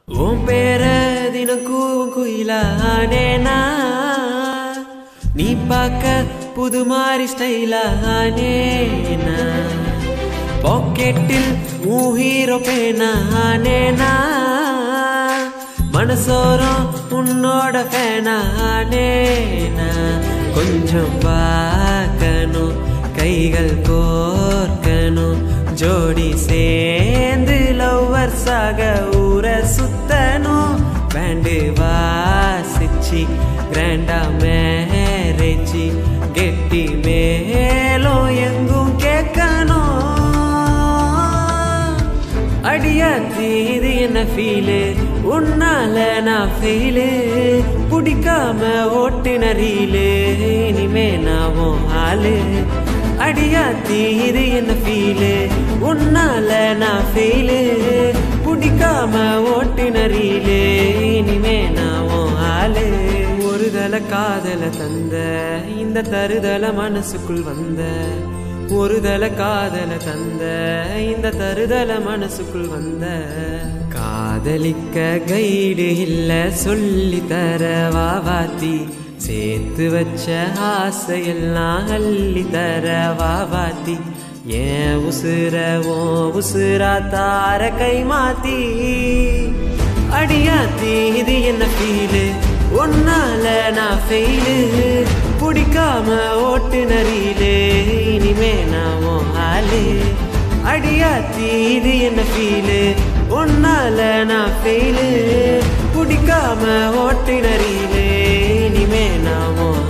உன் பேர தினம் கூவும் குயிலானேனா நீ பார்க்க புது மாதிரி ஸ்டைலானேனா பாக்கெட்டில் உன் ஹீரோ பேனானேனா மனசோரம் உன்னோட ஃபேனானேனா கொஞ்சம் பார்க்கணும் கைகள் கோர்க்கணும் ஜோடி சேர்ந்து லவ்வர்ஸாக ஊரை சுத்தணும் பேண்டு வாசிச்சு கிராண்டா மேரேஜ் கெட்டி மேலும் எங்கும் கேட்கணும் அடியாத்தி இது என்ன ஃபீலு உன்னால நான் ஃபெயிலு பிடிக்காம ஓட்டுன ரீலு இனிமே நான் உன் ஆளு அடியாத்தி இது என்ன ஃபீலு உன்னால நான் ஃபெயிலு பிடிக்காம ஓட்டுன ரீலு இனிமே நான் உன் ஆளு ஒரு தல காதல தந்த இந்த தருதல மனசுக்குள் வந்த ஒரு தல காதல தந்த இந்த தருதல மனசுக்குள் வந்த காதலிக்க கைடு இல்ல சொல்லி தர வாவாத்தி சேர்த்து வச்ச ஆசையெல்லாம் அள்ளி தர வாவாத்தி ஏன் உசுர ஓ உசுரா தார கை மாத்தி அடியாத்தி இது என்ன ஃபீலு உன்னால நான் ஃபெயிலு பிடிக்காம ஓட்டுன ரீலு இனிமே நான் உன் ஆளு அடியாத்தி இது என்ன ஃபீலு உன்னால நான் ஃபெயிலு பிடிக்காம ஓட்டுன ரீலு இனிமே நான் உன்